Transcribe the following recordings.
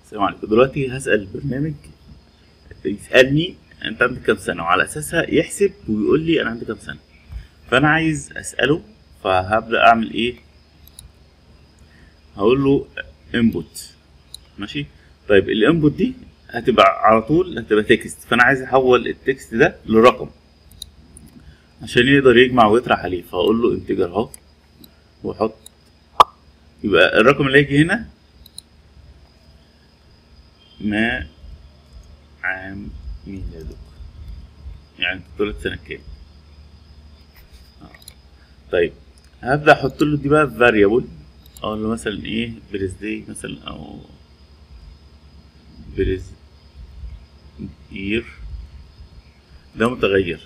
السلام عليكم دلوقتي هسأل البرنامج يسألني انت عندك كام سنة وعلى اساسها يحسب ويقول لي انا عندي كام سنة فانا عايز اسأله فهبدأ اعمل ايه هقول له انبوت ماشي طيب الانبوت دي هتبقى على طول هتبقى تكست فانا عايز احول التكست ده لرقم عشان يقدر يجمع ويطرح عليه فاقول له انتجر اهو واحط يبقى الرقم اللي هيجي هنا ما عام ميلادك يعني انت اتولدت سنة كام آه. طيب هبدأ احط له دي بقى فاريبل اقول له مثلا ايه بريز داي مثلا او بريز يير ده متغير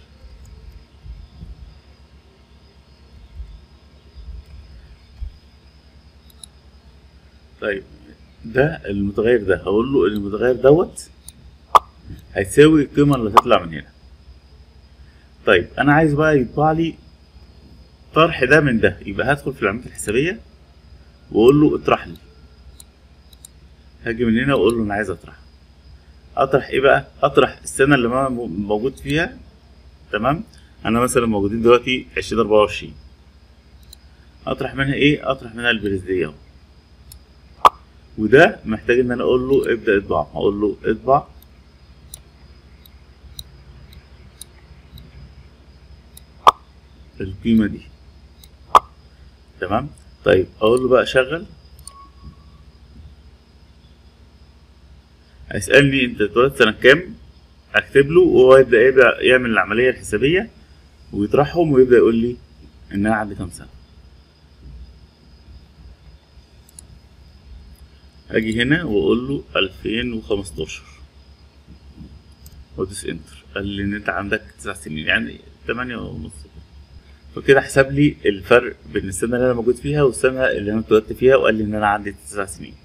طيب ده المتغير ده هقول له المتغير دوت هيساوي القيمة اللي هتطلع من هنا طيب انا عايز بقى يطبع لي طرح ده من ده يبقى هدخل في العمليات الحسابية واقول له اطرح لي هاجي من هنا واقول له انا عايز اطرح اطرح ايه بقى اطرح السنة اللي انا موجود فيها تمام انا مثلا موجودين دلوقتي عشرين اربعة وعشرين اطرح منها ايه اطرح منها البريزدية اهو وده محتاج ان انا اقول له ابدا اطبع اقول له اطبع القيمة دي تمام طيب اقول له بقى شغل هيسألني انت اتولدت سنة كام اكتب له وهو يبدأ يبدأ يعمل العملية الحسابية ويطرحهم ويبدأ يقول لي ان انا عندي كام سنة اجي هنا واقول له 2015 وادوس انتر قال لي ان انت عندك تسع سنين يعني تمانية ونص فكده حسب لي الفرق بين السنة اللي انا موجود فيها والسنة اللي انا اتولدت فيها وقال لي ان انا عندي تسع سنين